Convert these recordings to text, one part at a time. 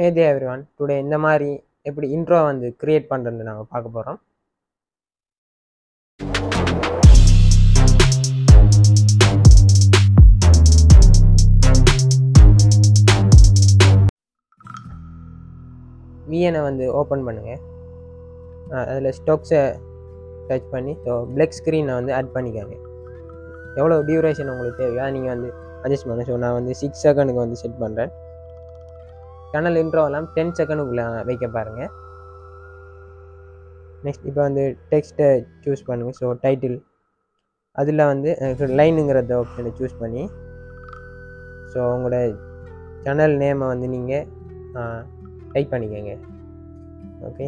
ஹே தே everyone today இந்த மாதிரி எப்படி இன்ட்ரோ வந்து கிரியேட் பண்ணுறது நாங்கள் பார்க்க போகிறோம் விஎனை வந்து ஓப்பன் பண்ணுங்கள் அதில் ஸ்டாக்ஸை டச் பண்ணி ஸோ பிளக் ஸ்க்ரீனை வந்து ஆட் பண்ணிக்கோங்க எவ்வளோ டியூரேஷன் உங்களுக்கு தேவையோ அதை நீங்கள் வந்து அட்ஜஸ்ட் பண்ண ஸோ நான் வந்து சிக்ஸ் செகண்டுக்கு வந்து செட் பண்ணுறேன் சேனல் இன்ட்ரோவெல்லாம் டென் செகண்டுக்குள்ளே வைக்க பாருங்கள் நெக்ஸ்ட் இப்போ வந்து டெக்ஸ்ட்டை சூஸ் பண்ணுங்கள் ஸோ டைட்டில் அதில் வந்து லைனுங்கிறத ஆப்ஷனை சூஸ் பண்ணி ஸோ உங்களோட சேனல் நேமை வந்து நீங்கள் டைப் பண்ணிக்கோங்க ஓகே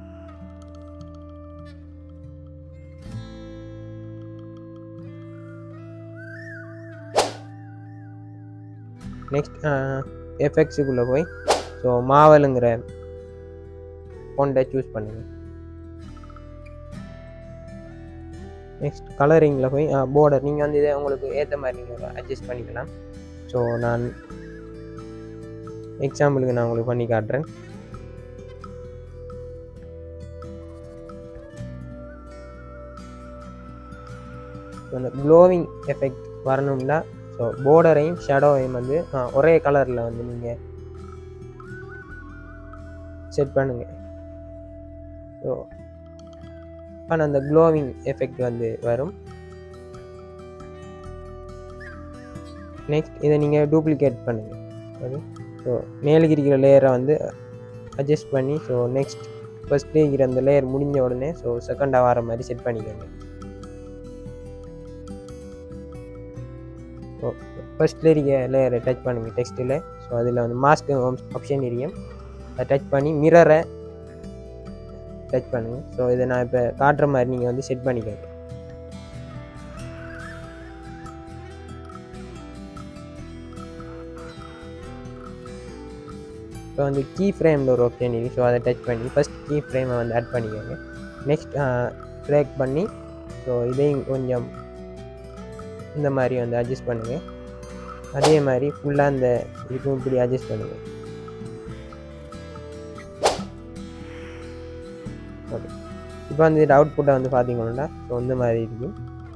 நெக்ஸ்ட் எஃபெக்ட்ஸுக்குள்ளே போய் ஸோ மாவலுங்கிற ஃபோண்டை சூஸ் பண்ணுங்கள் நெக்ஸ்ட் கலரிங்கில் போய் போர்டர் நீங்கள் வந்து இதை உங்களுக்கு ஏற்ற மாதிரி நீங்கள் அட்ஜஸ்ட் பண்ணிக்கலாம் ஸோ நான் எக்ஸாம்பிளுக்கு நான் உங்களுக்கு பண்ணி காட்டுறேன் அந்த க்ளோவிங் எஃபெக்ட் வரணும்னா ஸோ போர்டரையும் ஷேடோவையும் வந்து ஒரே கலரில் வந்து நீங்கள் செட் பண்ணுங்க ஸோ ஆனால் அந்த க்ளோவிங் எஃபெக்ட் வந்து வரும் நெக்ஸ்ட் இதை நீங்கள் டூப்ளிகேட் பண்ணுங்கள் ஓகே ஸோ மேலுக்கு இருக்கிற லேயரை வந்து அட்ஜஸ்ட் பண்ணி ஸோ நெக்ஸ்ட் ஃபஸ்ட்டு இருக்கிற அந்த லேயர் முடிஞ்ச உடனே ஸோ செகண்டாக வர மாதிரி செட் பண்ணிக்கோங்க ஸோ ஃபஸ்ட்டில் இருக்க லேயரை டச் பண்ணுங்கள் டெக்ஸ்ட்டில் ஸோ அதில் வந்து மாஸ்க் ஆப்ஷன் இருக்கும் அதை டச் பண்ணி மிரரை டச் பண்ணுங்கள் ஸோ இதை நான் இப்போ காட்டுற மாதிரி நீங்கள் வந்து செட் பண்ணிக்கோங்க இப்போ வந்து கீ ஃப்ரேமில் ஒரு ஆப்ஷன் இருக்குது ஸோ அதை டச் பண்ணி ஃபஸ்ட் கீ ஃப்ரேமை வந்து ஆட் பண்ணிக்கோங்க நெக்ஸ்ட் ட்ராக் பண்ணி ஸோ இதையும் கொஞ்சம் இந்த மாதிரி வந்து அட்ஜஸ்ட் பண்ணுங்கள் அதே மாதிரி ஃபுல்லாக அந்த இதுக்கும் இப்படி அட்ஜஸ்ட் பண்ணுங்கள் ஓகே இப்போ வந்து இது அவுட்புட்டை வந்து பார்த்தீங்கன்னா ஸோ இந்த மாதிரி இருக்கும்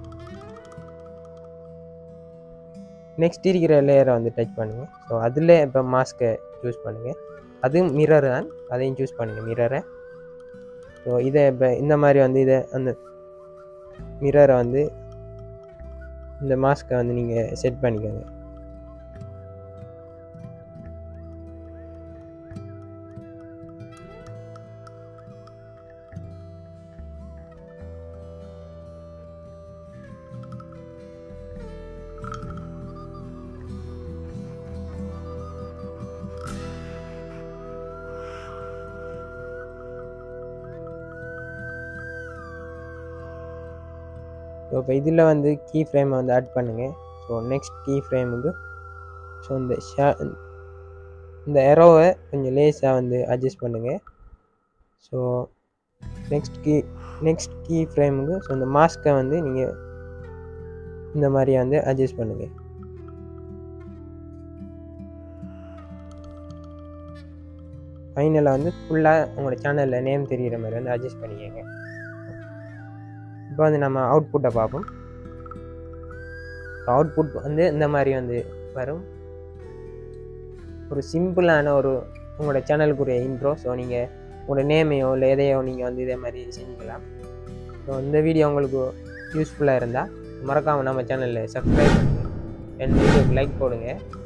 நெக்ஸ்ட் இருக்கிற லேயரை வந்து டச் பண்ணுங்கள் ஸோ அதில் இப்போ மாஸ்க்கை சூஸ் பண்ணுங்கள் அதுவும் மிரர் தான் அதையும் சூஸ் பண்ணுங்கள் மிரரை ஸோ இதை இப்போ இந்த மாதிரி வந்து இதை அந்த மிரரை வந்து இந்த மாஸ்க்கை வந்து நீங்கள் செட் பண்ணிக்கோங்க ஸோ இப்போ இதில் வந்து கீ ஃப்ரேமை வந்து ஆட் பண்ணுங்கள் ஸோ நெக்ஸ்ட் கீ ஃப்ரேமுக்கு ஸோ இந்த ஷா இந்த எரோவை கொஞ்சம் லேஸாக வந்து அட்ஜஸ்ட் பண்ணுங்கள் so next key next key ஃப்ரேமுக்கு ஸோ இந்த மாஸ்க்கை வந்து நீங்கள் இந்த மாதிரி வந்து அட்ஜஸ்ட் பண்ணுங்கள் ஃபைனலாக வந்து ஃபுல்லாக உங்களோட சேனலில் நேம் தெரிகிற மாதிரி வந்து அட்ஜஸ்ட் பண்ணிக்கோங்க இப்போ வந்து நம்ம அவுட்புட்டை பார்ப்போம் அவுட்புட் வந்து இந்த மாதிரி வந்து வரும் ஒரு சிம்பிளான ஒரு உங்களோட சேனலுக்குரிய இன்ட்ரோ ஸோ நீங்கள் உங்களோட நேமையோ இல்லை எதையோ நீங்கள் வந்து இதே மாதிரி செஞ்சுக்கலாம் ஸோ இந்த வீடியோ உங்களுக்கு யூஸ்ஃபுல்லாக இருந்தால் மறக்காமல் நம்ம சேனலில் சப்ஸ்கிரைப் பண்ணுங்கள் என் வீடியோக்கு லைக் போடுங்க